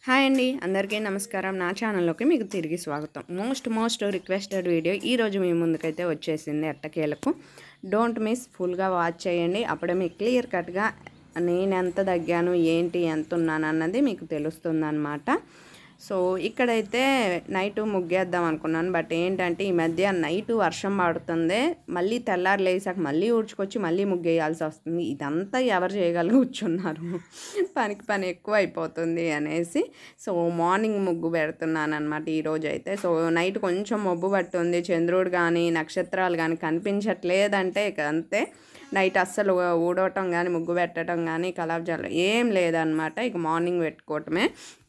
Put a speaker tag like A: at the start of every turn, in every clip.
A: Hi అండి అందరికీ నమస్కారం నా ఛానల్లోకి మీకు తిరిగి స్వాగతం మోస్ట్ మోస్ట్ రిక్వెస్టెడ్ వీడియో ఈరోజు మీ ముందుకైతే వచ్చేసింది ఎట్టకేలకు డోంట్ మిస్ ఫుల్గా వాచ్ చేయండి అప్పుడే మీకు క్లియర్ కట్గా నేను ఎంత తగ్గాను ఏంటి ఎంత ఉన్నాను అన్నది మీకు తెలుస్తుంది సో ఇక్కడైతే నైట్ ముగ్గేద్దాం అనుకున్నాను బట్ ఏంటంటే ఈ మధ్య నైట్ వర్షం పడుతుంది మళ్ళీ తెల్లారు లేసాక మళ్ళీ ఊడ్చుకొచ్చి మళ్ళీ ముగ్గేయాల్సి వస్తుంది ఇదంతా ఎవరు చేయగలిగి కూర్చున్నారు పనికి పని ఎక్కువ అయిపోతుంది అనేసి సో మార్నింగ్ ముగ్గు పెడుతున్నాను అనమాట ఈరోజు అయితే సో నైట్ కొంచెం మబ్బు పట్టుంది చంద్రుడు కానీ నక్షత్రాలు కానీ కనిపించట్లేదంటే ఇక అంతే నైట్ అస్సలు ఊడవటం కానీ ముగ్గు పెట్టడం కానీ కలాబ్జాలు ఏం లేదనమాట ఇక మార్నింగ్ పెట్టుకోవటమే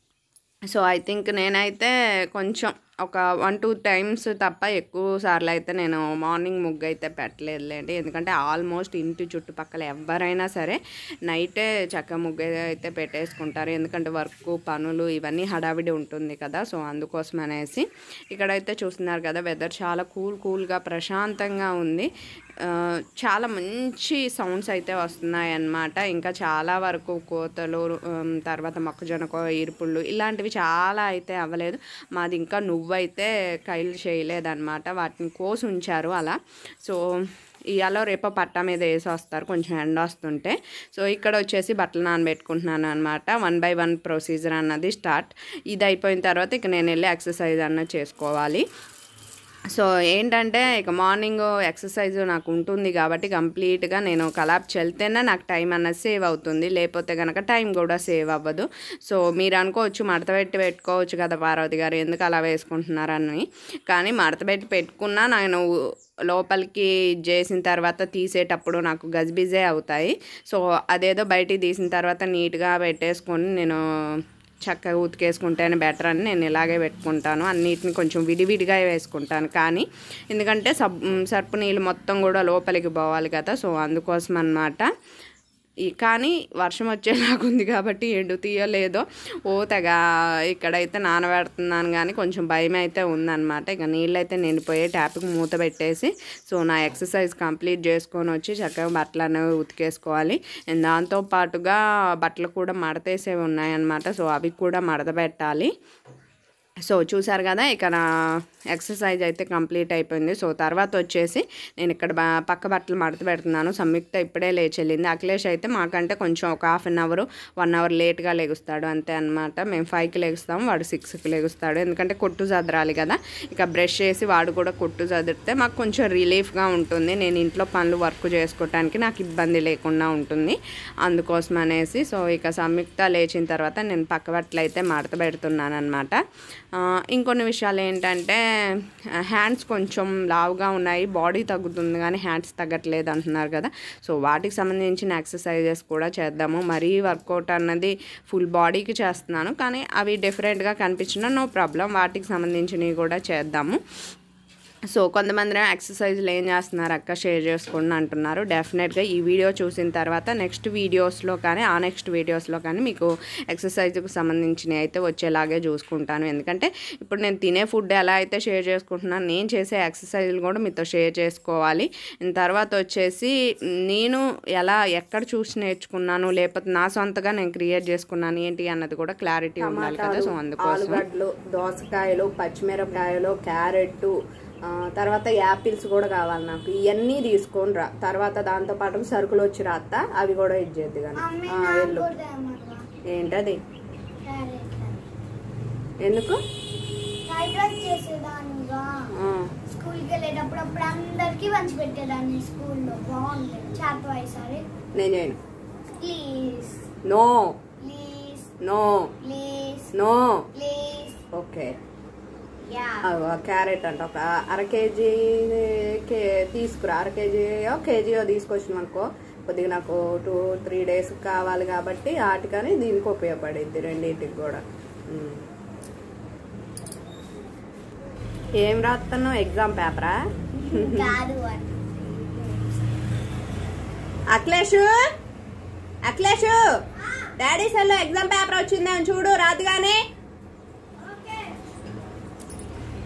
A: సో ఐ థింక్ నేనైతే కొంచెం ఒక వన్ టూ టైమ్స్ తప్ప ఎక్కువ సార్లు అయితే నేను మార్నింగ్ ముగ్గు అయితే పెట్టలేదులేండి ఎందుకంటే ఆల్మోస్ట్ ఇంటి చుట్టుపక్కల ఎవరైనా సరే నైటే చక్క ముగ్గు అయితే పెట్టేసుకుంటారు ఎందుకంటే వర్క్ పనులు ఇవన్నీ హడావిడి ఉంటుంది కదా సో అందుకోసం అనేసి ఇక్కడైతే చూస్తున్నారు కదా వెదర్ చాలా కూల్ కూల్గా ప్రశాంతంగా ఉంది ఆ, చాలా మంచి సౌండ్స్ అయితే వస్తున్నాయి అన్నమాట ఇంకా చాలా వరకు కోతలు ఉమ్, తర్వాత మొక్కజొన్న కో ఈర్పుళ్ళు ఇలాంటివి చాలా అయితే అవ్వలేదు మాది ఇంకా నువ్వైతే కైలు చేయలేదన్నమాట వాటిని కోసి ఉంచారు అలా సో ఇవాళ రేపో పట్టా మీద వేసి వస్తారు కొంచెం ఎండ వస్తుంటే సో ఇక్కడ వచ్చేసి బట్టలు నానబెట్టుకుంటున్నాను అనమాట వన్ బై వన్ ప్రొసీజర్ అన్నది స్టార్ట్ ఇది అయిపోయిన తర్వాత ఇక నేను వెళ్ళి ఎక్సర్సైజ్ అన్నది చేసుకోవాలి సో ఏంటంటే ఇక మార్నింగ్ ఎక్సర్సైజ్ నాకు ఉంటుంది కాబట్టి కంప్లీట్గా నేను కలాప్స్ వెళ్తేనే నాకు టైం అన్నది సేవ్ అవుతుంది లేకపోతే కనుక టైం కూడా సేవ్ అవ్వదు సో మీరు అనుకోవచ్చు మడత పెట్టి పెట్టుకోవచ్చు కదా పార్వతి గారు ఎందుకు అలా వేసుకుంటున్నారని కానీ మడత పెట్టి పెట్టుకున్నా నేను లోపలికి చేసిన తర్వాత తీసేటప్పుడు నాకు గజిబిజే అవుతాయి సో అదేదో బయటికి తీసిన తర్వాత నీట్గా పెట్టేసుకొని నేను చక్కగా ఉతికేసుకుంటేనే బెటర్ అని నేను ఇలాగే పెట్టుకుంటాను అన్నిటిని కొంచెం విడివిడిగా వేసుకుంటాను కానీ ఎందుకంటే సబ్ సర్పు నీళ్ళు మొత్తం కూడా లోపలికి పోవాలి కదా సో అందుకోసం అన్నమాట ఈ కానీ వర్షం వచ్చేలాగా ఉంది కాబట్టి ఎండు తీయలేదో ఓ తెగ ఇక్కడైతే నానబెడుతున్నాను కానీ కొంచెం భయం అయితే ఉందన్నమాట ఇక నీళ్ళైతే నిండిపోయి ట్యాప్కి మూత పెట్టేసి సో నా ఎక్సర్సైజ్ కంప్లీట్ చేసుకొని వచ్చి చక్కగా బట్టలు అనేవి ఉతికేసుకోవాలి అండ్ దాంతో పాటుగా బట్టలు కూడా మడతేసేవి ఉన్నాయన్నమాట సో అవి కూడా మడత పెట్టాలి సో చూసారు కదా ఇక నా ఎక్సర్సైజ్ అయితే కంప్లీట్ అయిపోయింది సో తర్వాత వచ్చేసి నేను ఇక్కడ బా పక్క బట్టలు మడత పెడుతున్నాను సంయుక్త ఇప్పుడే లేచెళ్ళింది అఖిలేష్ అయితే మాకంటే కొంచెం ఒక half an hour one hour లేట్గా లెగుస్తాడు అంతే అనమాట మేము ఫైవ్కి లెగుస్తాము వాడు సిక్స్కి లెగుస్తాడు ఎందుకంటే కొట్టు చదరాలి కదా ఇక బ్రష్ చేసి వాడు కూడా కొట్టు చదిరితే మాకు కొంచెం రిలీఫ్గా ఉంటుంది నేను ఇంట్లో పనులు వర్క్ చేసుకోవడానికి నాకు ఇబ్బంది లేకుండా ఉంటుంది అందుకోసం అనేసి సో ఇక సంయుక్త లేచిన తర్వాత నేను పక్క బట్టలు అయితే మడత పెడుతున్నాను అనమాట ఇంకొన్ని విషయాలు ఏంటంటే హ్యాండ్స్ కొంచెం లావుగా ఉన్నాయి బాడీ తగ్గుతుంది కానీ హ్యాండ్స్ తగ్గట్లేదు అంటున్నారు కదా సో వాటికి సంబంధించిన ఎక్సర్సైజెస్ కూడా చేద్దాము మరీ వర్కౌట్ అన్నది ఫుల్ బాడీకి చేస్తున్నాను కానీ అవి డిఫరెంట్గా కనిపించినా నో ప్రాబ్లం వాటికి సంబంధించినవి కూడా చేద్దాము సో కొంతమంది ఎక్సర్సైజ్లు ఏం చేస్తున్నారు అక్క షేర్ చేసుకోండి అంటున్నారు డెఫినెట్గా ఈ వీడియో చూసిన తర్వాత నెక్స్ట్ వీడియోస్లో కానీ ఆ నెక్స్ట్ వీడియోస్లో కానీ మీకు ఎక్సర్సైజ్కి సంబంధించినవి అయితే వచ్చేలాగే చూసుకుంటాను ఎందుకంటే ఇప్పుడు నేను తినే ఫుడ్ ఎలా అయితే షేర్ చేసుకుంటున్నాను నేను చేసే ఎక్సర్సైజ్లు కూడా మీతో షేర్ చేసుకోవాలి తర్వాత వచ్చేసి నేను ఎలా ఎక్కడ చూసి నేర్చుకున్నాను లేకపోతే నా సొంతగా నేను క్రియేట్ చేసుకున్నాను ఏంటి అన్నది కూడా క్లారిటీ ఉండాలి కదా సో అందుకోసం
B: ఆలుగడ్డలు దోసకాయలు పచ్చిమిరపకాయలు క్యారెట్ ఆ, తర్వాత యాపిల్స్ కూడా కావాలి నాకు ఇవన్నీ తీసుకొని రా తర్వాత దాంతో పాటు సరుకులు వచ్చి రాత్త అవి కూడా ఇచ్చేద్ది కానీ ఆ, వెళ్ళు ఏంటది ఎందుకు
C: ఫ్రైడ్ రైస్ చేసేదానిగా
B: ఆ,
C: స్కూల్కి వెళ్ళేటప్పుడు అప్పుడు అందరికి పంచి పెట్టేదాన్ని స్కూల్లో బాగుంటుంది చేప ఈసారి
B: నేను చేయను
C: please
B: no
C: please
B: no
C: please
B: no
C: please
B: okay
C: yeah
B: carrot అంట ఒక అర కేజీ కే తీసుకురా అర కేజీయో కేజీయో తీసుకొచ్చినాం అనుకో కొద్దిగా నాకు టూ త్రీ డేస్ కావాలి కాబట్టి వాటికని దీనికి ఉపయోగపడింది రెండింటికి కూడా ఉమ్. ఏం రాస్తున్నావు ఎగ్జామ్ పేపరా
C: కాదు అని
B: అఖిలేష్ అఖిలేష్ డాడీ సెల్లో ఎగ్జామ్ పేపర్ వచ్చిందని చూడు రాదుగానే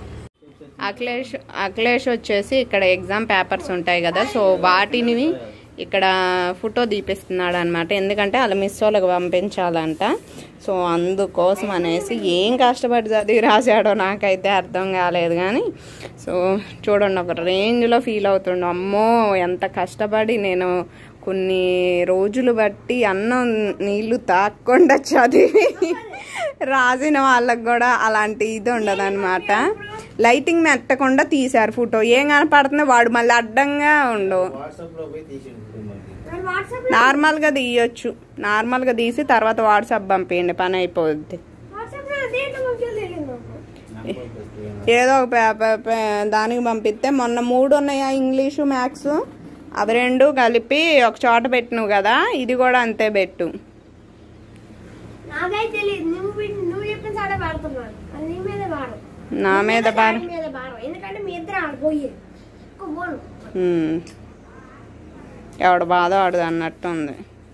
A: అఖిలేష్ అఖిలేష్ వచ్చేసి ఇక్కడ ఎగ్జామ్ పేపర్స్ ఉంటాయి కదా సో వాటిని ఇక్కడ ఫోటో తీపిస్తున్నాడు అనమాట ఎందుకంటే వాళ్ళ మిస్ వాళ్ళకి పంపించాలంట సో అందుకోసం అనేసి ఏం కష్టపడి చదివి రాశాడో నాకైతే అర్థం కాలేదు కానీ సో చూడండి ఒక రేంజ్లో ఫీల్ అవుతుండు అమ్మో ఎంత కష్టపడి నేను కొన్ని రోజులు బట్టి అన్నం నీళ్లు తాకుండా చదివి రాసిన వాళ్ళకి కూడా అలాంటి ఇది ఉండదు లైటింగ్ మెట్టకుండా తీశారు ఫోటో ఏం కనపడుతుంది వాడు మళ్ళీ అడ్డంగా ఉండవు
D: వాట్సాప్లో పోయి తీసి ఉంటుంది మనకి
C: మరి వాట్సాప్
A: నార్మల్గా తీయొచ్చు నార్మల్గా తీసి తర్వాత వాట్సాప్ పంపించండి పని అయిపోద్ది
C: వాట్సాప్ లో దేంట్లో మంచిగా తెలియదు నాకు
D: నాకు పంపిస్తే
A: ఏదో ఒక పేపర్ పే- దానికి పంపిస్తే మొన్న మూడు ఉన్నాయా ఇంగ్లీషు మ్యాథ్స్ అవి రెండు కలిపి ఒక చోట పెట్టినవు కదా ఇది కూడా అంతే పెట్టు
C: నాకైతే తెలియదు నువ్వు వీటి- నువ్వు చెప్పిన సాడే పాడుతున్నాను అది నీ మీద పాడు
A: నా మీద భారం
C: నీ మీద పాడు ఎందుకంటే మీ ఇద్దరు ఆడిపోయి పోను
A: ఉమ్. ఎవడు బాధ వాడు అన్నట్టు ఉంది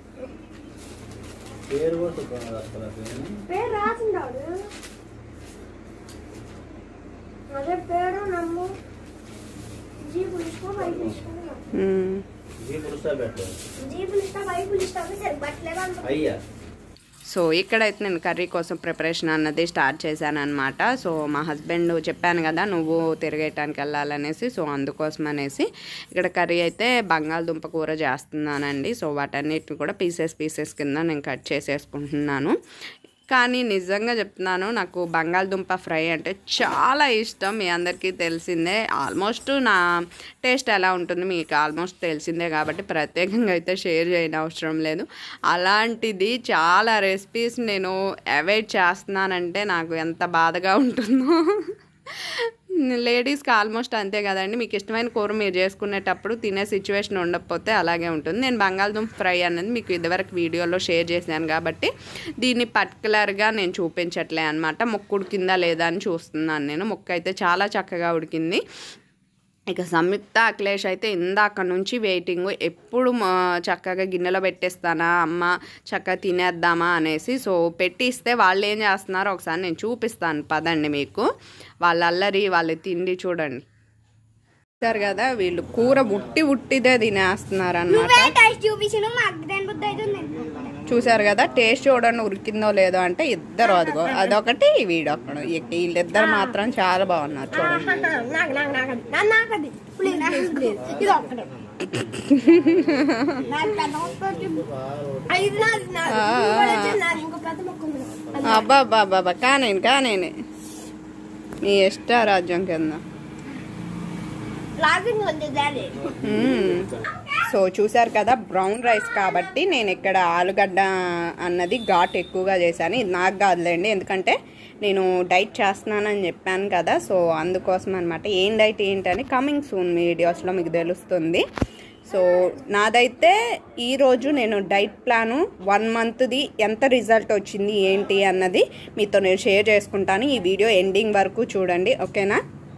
D: పేరు కూడా శుభ్రంగా రాస్తారు అసలు
C: పేరు రాసిండాడు అదే పేరు నమ్ము జీపులు ఇష్టం బైకులు ఇష్టం
A: ఉమ్.
D: జీ పురుషా పెట్టారు
C: జీపులు ఇష్టం బైకులు ఇష్టం సరే బట్టలేదు అంత
D: అయ్యా
A: సో ఇక్కడైతే నేను కర్రీ కోసం ప్రిపరేషన్ అన్నది స్టార్ట్ చేశాను అనమాట సో మా హస్బెండ్ చెప్పాను కదా నువ్వు తిరిగేయటానికి వెళ్ళాలనేసి సో అందుకోసం అనేసి ఇక్కడ కర్రీ అయితే బంగాళదుంప కూర చేస్తున్నానండి సో వాటన్నిటిని కూడా పీసెస్ పీసెస్ కింద నేను కట్ చేసేసుకుంటున్నాను కానీ నిజంగా చెప్తున్నాను నాకు బంగాళదుంప ఫ్రై అంటే చాలా ఇష్టం మీ అందరికీ తెలిసిందే ఆల్మోస్ట్ నా టేస్ట్ ఎలా ఉంటుంది మీకు ఆల్మోస్ట్ తెలిసిందే కాబట్టి ప్రత్యేకంగా అయితే షేర్ చేయని అవసరం లేదు అలాంటిది చాలా రెసిపీస్ నేను అవాయిడ్ చేస్తున్నానంటే నాకు ఎంత బాధగా ఉంటుందో లేడీస్కి ఆల్మోస్ట్ అంతే కదండి మీకు ఇష్టమైన కూర మీరు చేసుకునేటప్పుడు తినే సిచ్యువేషన్ ఉండకపోతే అలాగే ఉంటుంది నేను బంగాళదుంప ఫ్రై అనేది మీకు ఇదివరకు వీడియోలో షేర్ చేశాను కాబట్టి దీన్ని పర్టికులర్గా నేను చూపించట్లే అనమాట ముక్కు ఉడికిందా లేదా అని చూస్తున్నాను నేను ముక్క అయితే చాలా చక్కగా ఉడికింది ఇక సంయుక్త అఖిలేష్ అయితే ఇందాక నుంచి వెయిటింగ్ ఎప్పుడు మా- చక్కగా గిన్నెలో పెట్టేస్తానా అమ్మ చక్కగా తినేద్దామా అనేసి సో పెట్టి ఇస్తే వాళ్ళు ఏం చేస్తున్నారో ఒకసారి నేను చూపిస్తాను పదండి మీకు వాళ్ళ అల్లరి వాళ్ళ తిండి చూడండి చూసారు కదా వీళ్ళు కూర ఉట్టి ఉట్టిదే తినేస్తున్నారు అనమాట
C: టేస్ట్ చూపించిన మా అగ్రహణ బుద్ధి అవుతుంది
A: చూసారు కదా టేస్ట్ చూడండి ఉరికిందో లేదో అంటే ఇద్దరు అదిగో అదొకటి వీడొకడు ఇక వీళ్ళిద్దరు మాత్రం చాలా బాగున్నారు చూడండి
C: నాకు నాకు నాకు అది నాకు నాకు అది ప్లీజ్ ప్లీజ్ ఇది ఒక్కటే నాకు పెద్ద మొక్క వచ్చింది. ఆ, ఇది నాది నాది ఇది కూడా వచ్చింది నాది. ఇంకో పెద్ద మొక్క ఉంది అది
A: అబ్బా అబ్బా అబ్బా అబ్బా కానేను కానేను మీ ఇష్ట రాజ్యం కింద
C: లాగింగ్ ఉంది డాడీ
A: మ్మ్. సో చూసారు కదా బ్రౌన్ రైస్ కాబట్టి నేను ఇక్కడ ఆలుగడ్డ అన్నది ఘాట్ ఎక్కువగా చేశాను ఇది నాకు కాదులేండి ఎందుకంటే నేను డైట్ చేస్తున్నానని చెప్పాను కదా సో అందుకోసం అనమాట ఏం డైట్ ఏంటని కమింగ్ సూన్ వీడియోస్లో మీకు తెలుస్తుంది సో నాదైతే ఈరోజు నేను డైట్ ప్లాను వన్ మంత్ది ఎంత రిజల్ట్ వచ్చింది ఏంటి అన్నది మీతో నేను షేర్ చేసుకుంటాను ఈ వీడియో ఎండింగ్ వరకు చూడండి ఓకేనా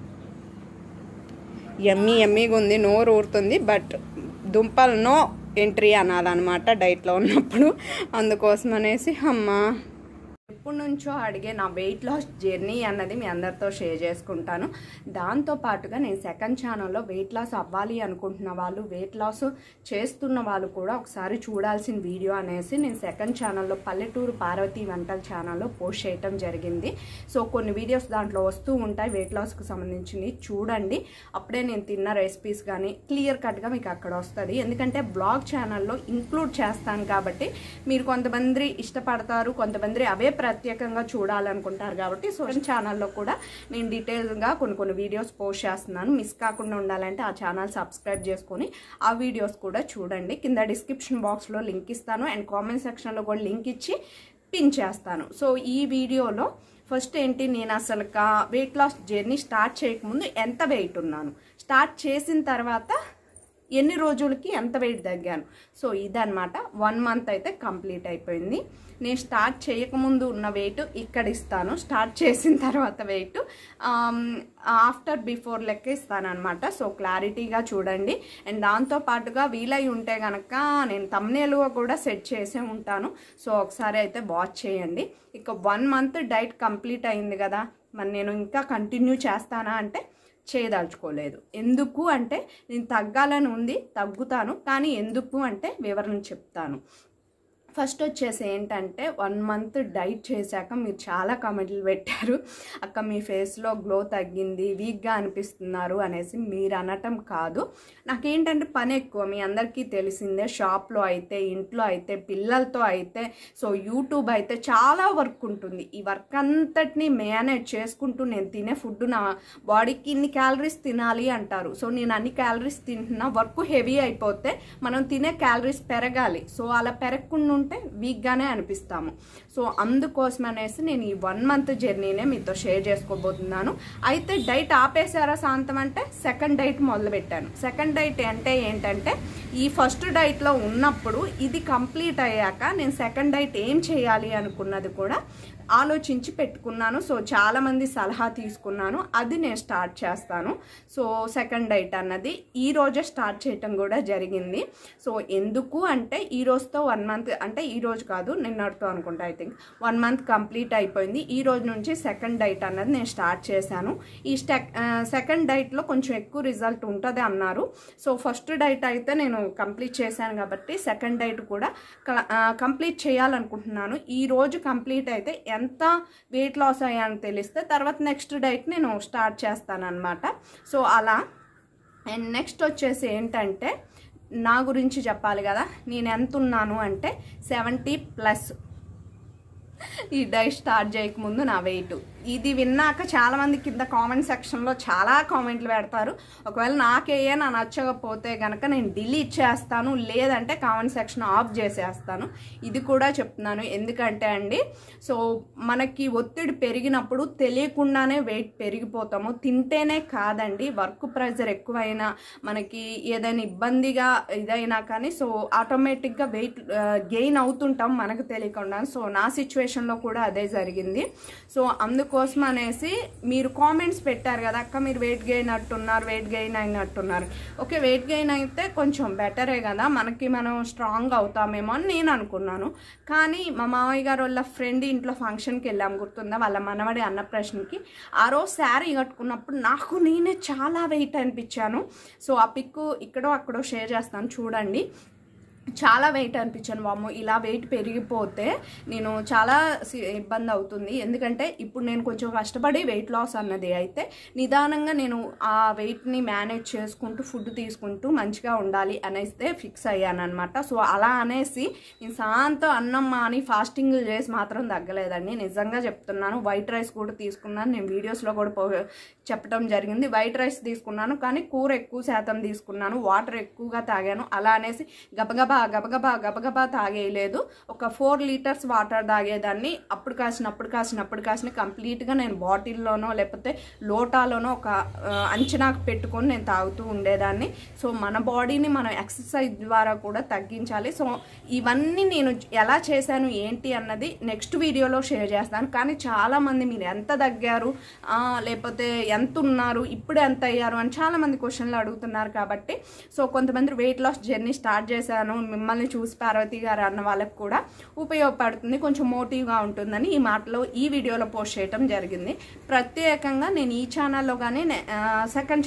A: ఎమ్మీ ఎమ్మీగా ఉంది నోరు ఊరుతుంది బట్ దుంపలు నో ఎంట్రీ అనాలన్నమాట డైట్లో ఉన్నప్పుడు అందుకోసం అనేసి అమ్మా ఎప్పటి నుంచో అడిగే నా వెయిట్ లాస్ జర్నీ అన్నది మీ అందరితో షేర్ చేసుకుంటాను దాంతో పాటుగా నేను సెకండ్ ఛానల్లో వెయిట్ లాస్ అవ్వాలి అనుకుంటున్న వాళ్ళు వెయిట్ లాస్ చేస్తున్న వాళ్ళు కూడా ఒకసారి చూడాల్సిన వీడియో అనేసి నేను సెకండ్ ఛానల్లో పల్లెటూరు పార్వతి వంటల ఛానల్లో పోస్ట్ చేయటం జరిగింది సో కొన్ని వీడియోస్ దాంట్లో వస్తూ ఉంటాయి వెయిట్ లాస్కి సంబంధించినవి చూడండి అప్పుడే నేను తిన్న రెసిపీస్ కానీ క్లియర్ కట్గా మీకు అక్కడ వస్తుంది ఎందుకంటే బ్లాగ్ ఛానల్లో ఇంక్లూడ్ చేస్తాను కాబట్టి మీరు కొంతమంది ఇష్టపడతారు కొంతమంది అవే ప్రత్యేకంగా చూడాలనుకుంటారు కాబట్టి సోషల్ ఛానల్లో కూడా నేను డీటెయిల్గా కొన్ని కొన్ని వీడియోస్ పోస్ట్ చేస్తున్నాను మిస్ కాకుండా ఉండాలంటే ఆ ఛానల్ సబ్స్క్రైబ్ చేసుకొని ఆ వీడియోస్ కూడా చూడండి కింద డిస్క్రిప్షన్ బాక్స్లో లింక్ ఇస్తాను అండ్ కామెంట్ సెక్షన్లో కూడా లింక్ ఇచ్చి పిన్ చేస్తాను సో ఈ వీడియోలో ఫస్ట్ ఏంటి నేను అసలు వెయిట్ లాస్ జర్నీ స్టార్ట్ చేయకముందు ఎంత వెయిట్ ఉన్నాను స్టార్ట్ చేసిన తర్వాత ఎన్ని రోజులకి ఎంత వెయిట్ తగ్గాను సో ఇదనమాట వన్ మంత్ అయితే కంప్లీట్ అయిపోయింది నేను స్టార్ట్ చేయకముందు ఉన్న వెయిట్ ఇక్కడ ఇస్తాను స్టార్ట్ చేసిన తర్వాత వెయిట్ ఆఫ్టర్ బిఫోర్ లెక్క ఇస్తాను అనమాట సో క్లారిటీగా చూడండి అండ్ దాంతో పాటుగా వీలై ఉంటే కనుక నేను తమ్నేలుగా కూడా సెట్ చేసే ఉంటాను సో ఒకసారి అయితే వాచ్ చేయండి ఇక వన్ మంత్ డైట్ కంప్లీట్ అయింది కదా మరి నేను ఇంకా కంటిన్యూ చేస్తానా అంటే చేయదలుచుకోలేదు ఎందుకు అంటే నేను తగ్గాలని ఉంది తగ్గుతాను కానీ ఎందుకు అంటే వివరణ చెప్తాను ఫస్ట్ వచ్చేసి ఏంటంటే వన్ మంత్ డైట్ చేశాక మీరు చాలా కామెంట్లు పెట్టారు అక్క మీ ఫేస్లో గ్లో తగ్గింది వీక్గా అనిపిస్తున్నారు అనేసి మీరు అనటం కాదు నాకేంటంటే పని ఎక్కువ మీ అందరికీ తెలిసిందే షాప్లో అయితే ఇంట్లో అయితే పిల్లలతో అయితే సో యూట్యూబ్ అయితే చాలా వర్క్ ఉంటుంది ఈ వర్క్ అంతటిని మేనేజ్ చేసుకుంటూ నేను తినే ఫుడ్ నా బాడీకి ఇన్ని క్యాలరీస్ తినాలి అంటారు సో నేను అన్ని క్యాలరీస్ తింటున్నా వర్క్ హెవీ అయిపోతే మనం తినే క్యాలరీస్ పెరగాలి సో అలా పెరగకుండా ఉంటే వీక్గానే అనిపిస్తాము సో అందుకోసం అనేసి నేను ఈ వన్ మంత్ జర్నీనే మీతో షేర్ చేసుకోబోతున్నాను అయితే డైట్ ఆపేశారా శాంతం అంటే సెకండ్ డైట్ మొదలు పెట్టాను సెకండ్ డైట్ అంటే ఏంటంటే ఈ ఫస్ట్ డైట్లో ఉన్నప్పుడు ఇది కంప్లీట్ అయ్యాక నేను సెకండ్ డైట్ ఏం చేయాలి అనుకున్నది కూడా ఆలోచించి పెట్టుకున్నాను సో చాలామంది సలహా తీసుకున్నాను అది నేను స్టార్ట్ చేస్తాను సో సెకండ్ డైట్ అన్నది ఈ రోజే స్టార్ట్ చేయటం కూడా జరిగింది సో ఎందుకు అంటే ఈ రోజుతో వన్ మంత్ అంటే ఈ రోజు కాదు నిన్నటితో అనుకుంటా I think one month complete అయిపోయింది ఈ రోజు నుంచి సెకండ్ డైట్ అన్నది నేను స్టార్ట్ చేశాను ఈ స్టెక్ సెకండ్ డైట్లో కొంచెం ఎక్కువ రిజల్ట్ ఉంటుంది అన్నారు సో ఫస్ట్ డైట్ అయితే నేను కంప్లీట్ చేశాను కాబట్టి సెకండ్ డైట్ కూడా కంప్లీట్ చేయాలనుకుంటున్నాను ఈ రోజు కంప్లీట్ అయితే ఎంత వెయిట్ లాస్ అయ్యానో తెలిస్తే తర్వాత నెక్స్ట్ డైట్ నేను స్టార్ట్ చేస్తాను అనమాట సో అలా అండ్ నెక్స్ట్ వచ్చేసి ఏంటంటే నా గురించి చెప్పాలి కదా నేను ఎంత ఉన్నాను అంటే సెవెంటీ ప్లస్ ఈ డైట్ స్టార్ట్ చేయకముందు నా వెయిట్ ఇది విన్నాక చాలామంది కింద కామెంట్ సెక్షన్లో చాలా కామెంట్లు పెడతారు ఒకవేళ నాకే నా నచ్చకపోతే కనుక నేను డిలీట్ చేస్తాను లేదంటే కామెంట్ సెక్షన్ ఆఫ్ చేసేస్తాను ఇది కూడా చెప్తున్నాను ఎందుకంటే అండి సో మనకి ఒత్తిడి పెరిగినప్పుడు తెలియకుండానే వెయిట్ పెరిగిపోతాము తింటేనే కాదండి వర్క్ ప్రెజర్ ఎక్కువైనా మనకి ఏదైనా ఇబ్బందిగా ఇదైనా కానీ సో ఆటోమేటిక్గా వెయిట్ గెయిన్ అవుతుంటాం మనకు తెలియకుండా సో నా సిచ్యువేషన్లో కూడా అదే జరిగింది సో అందుకోసం అనేసి మీరు కామెంట్స్ పెట్టారు కదా అక్క మీరు వెయిట్ గెయిన్ అట్టున్నారు వెయిట్ గెయిన్ అయినట్టున్నారు ఓకే వెయిట్ గెయిన్ అయితే కొంచెం బెటరే కదా మనకి మనం స్ట్రాంగ్ అవుతామేమో అని నేను అనుకున్నాను కానీ మా మామయ్య గారు వాళ్ళ ఫ్రెండ్ ఇంట్లో ఫంక్షన్కి వెళ్ళాం గుర్తుందా వాళ్ళ మనవడి అన్నప్రశ్నకి ఆ రోజు శారీ కట్టుకున్నప్పుడు నాకు నేనే చాలా వెయిట్ అనిపించాను సో ఆ పిక్ ఇక్కడో అక్కడో షేర్ చేస్తాను చూడండి చాలా వెయిట్ అనిపించాను వాము ఇలా వెయిట్ పెరిగిపోతే నేను చాలా సి- ఇబ్బంది అవుతుంది ఎందుకంటే ఇప్పుడు నేను కొంచెం కష్టపడి వెయిట్ లాస్ అన్నది అయితే నిదానంగా నేను ఆ వెయిట్ని మేనేజ్ చేసుకుంటూ ఫుడ్ తీసుకుంటూ మంచిగా ఉండాలి అనేస్తే ఫిక్స్ అయ్యాను అనమాట సో అలా అనేసి నేను సాయంతో అన్నం మాని ఫాస్టింగ్ చేసి మాత్రం తగ్గలేదండి నిజంగా చెప్తున్నాను వైట్ రైస్ కూడా తీసుకున్నాను నేను వీడియోస్లో కూడా పో చెప్పడం జరిగింది వైట్ రైస్ తీసుకున్నాను కానీ కూర ఎక్కువ శాతం తీసుకున్నాను వాటర్ ఎక్కువగా తాగాను అలా అనేసి గబగబా గబగబా గబగబా తాగేయలేదు ఒక ఫోర్ లీటర్స్ వాటర్ తాగేదాన్ని అప్పుడు కాసిన అప్పుడు కాసిన అప్పుడు కాసిన కంప్లీట్గా నేను బాటిల్లోనో లేకపోతే లోటాలోనో ఒక ఆ, అంచనాకు పెట్టుకొని నేను తాగుతూ ఉండేదాన్ని సో మన బాడీని మనం ఎక్సర్సైజ్ ద్వారా కూడా తగ్గించాలి సో ఇవన్నీ నేను ఎలా చేశాను ఏంటి అన్నది నెక్స్ట్ వీడియోలో షేర్ చేస్తాను కానీ చాలామంది మీరు ఎంత తగ్గారు ఆ, లేకపోతే ఎంత ఉన్నారు ఇప్పుడు ఎంత అయ్యారు అని చాలామంది క్వశ్చన్లు అడుగుతున్నారు కాబట్టి సో కొంతమంది వెయిట్ లాస్ జర్నీ స్టార్ట్ చేశాను మిమ్మల్ని చూసి పార్వతి గారు అన్న వాళ్ళకి కూడా ఉపయోగపడుతుంది కొంచెం మోటివ్గా ఉంటుందని ఈ మాటలో ఈ వీడియోలో పోస్ట్ చేయడం జరిగింది ప్రత్యేకంగా నేను ఈ ఛానల్లో కానీ సెకండ్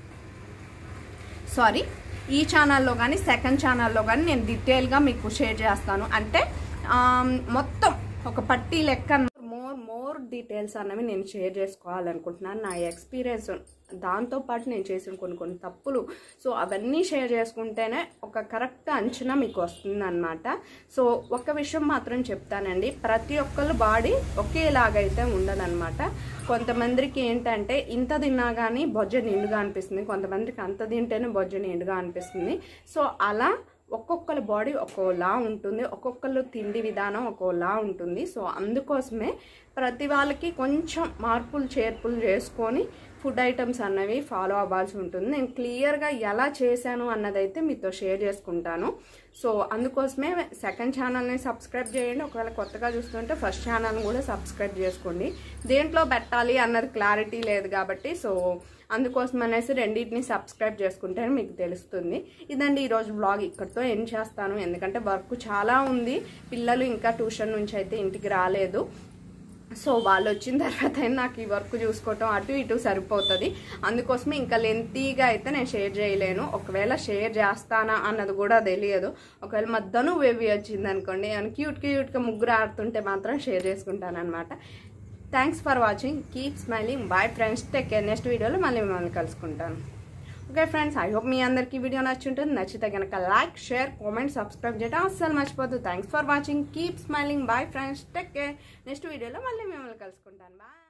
A: సారీ ఈ ఛానల్లో కానీ సెకండ్ ఛానల్లో కానీ నేను డీటెయిల్గా మీకు షేర్ చేస్తాను అంటే ఆమ్, మొత్తం ఒక పట్టీ లెక్క మోర్ మోర్ డీటెయిల్స్ అన్నవి నేను షేర్ చేసుకోవాలనుకుంటున్నాను నా ఎక్స్పీరియన్స్ దాంతోపాటు నేను చేసిన కొన్ని కొన్ని తప్పులు సో అవన్నీ షేర్ చేసుకుంటేనే ఒక కరెక్ట్ అంచనా మీకు వస్తుందన్నమాట సో ఒక విషయం మాత్రం చెప్తానండి ప్రతి ఒక్కరు బాడీ ఒకేలాగైతే ఉండదన్నమాట కొంతమందికి ఏంటంటే ఇంత తిన్నా కానీ బొజ్జ నిండుగా అనిపిస్తుంది కొంతమందికి అంత తింటేనే బొజ్జ నిండుగా అనిపిస్తుంది సో అలా ఒక్కొక్కరి బాడీ ఒక్కోలా ఉంటుంది ఒక్కొక్కరు తిండి విధానం ఒక్కోలా ఉంటుంది సో అందుకోసమే ప్రతి వాళ్ళకి కొంచెం మార్పులు చేర్పులు చేసుకొని ఫుడ్ ఐటమ్స్ అన్నవి ఫాలో అవ్వాల్సి ఉంటుంది నేను క్లియర్గా ఎలా చేశాను అన్నదైతే మీతో షేర్ చేసుకుంటాను సో అందుకోసమే సెకండ్ ఛానల్ని సబ్స్క్రైబ్ చేయండి ఒకవేళ కొత్తగా చూస్తుంటే ఫస్ట్ ఛానల్ని కూడా సబ్స్క్రైబ్ చేసుకోండి దేంట్లో పెట్టాలి అన్నది క్లారిటీ లేదు కాబట్టి సో అందుకోసం అనేసి రెండింటిని సబ్స్క్రైబ్ చేసుకుంటే మీకు తెలుస్తుంది ఇదండి ఈరోజు బ్లాగ్ ఇక్కడితో ఎండ్ చేస్తాను ఎందుకంటే వర్క్ చాలా ఉంది పిల్లలు ఇంకా ట్యూషన్ నుంచి అయితే ఇంటికి రాలేదు
B: సో వాళ్ళు వచ్చిన తర్వాత అయినా నాకు ఈ వర్క్ చూసుకోవటం అటు ఇటు సరిపోతుంది అందుకోసమే ఇంకా లెంతీగా అయితే నేను షేర్ చేయలేను ఒకవేళ షేర్ చేస్తానా అన్నది కూడా తెలియదు ఒకవేళ మధ్యను బేబీ వచ్చింది అనుకోండి అని క్యూట్ క్యూట్గా ముగ్గురు ఆడుతుంటే మాత్రం షేర్ చేసుకుంటాను అనమాట thanks for watching keep smiling bye friends take care next వీడియోలో మళ్ళీ మిమ్మల్ని కలుసుకుంటాను ఓకే ఫ్రెండ్స్ ఐ హోప్ మీ అందరికీ వీడియో నచ్చుంటుంది నచ్చితే కనుక లైక్ షేర్ కామెంట్ సబ్స్క్రైబ్ చేయడం అస్సలు మర్చిపోద్దు thanks for watching keep smiling bye friends take care next వీడియోలో మళ్ళీ మిమ్మల్ని కలుసుకుంటాను బాయ్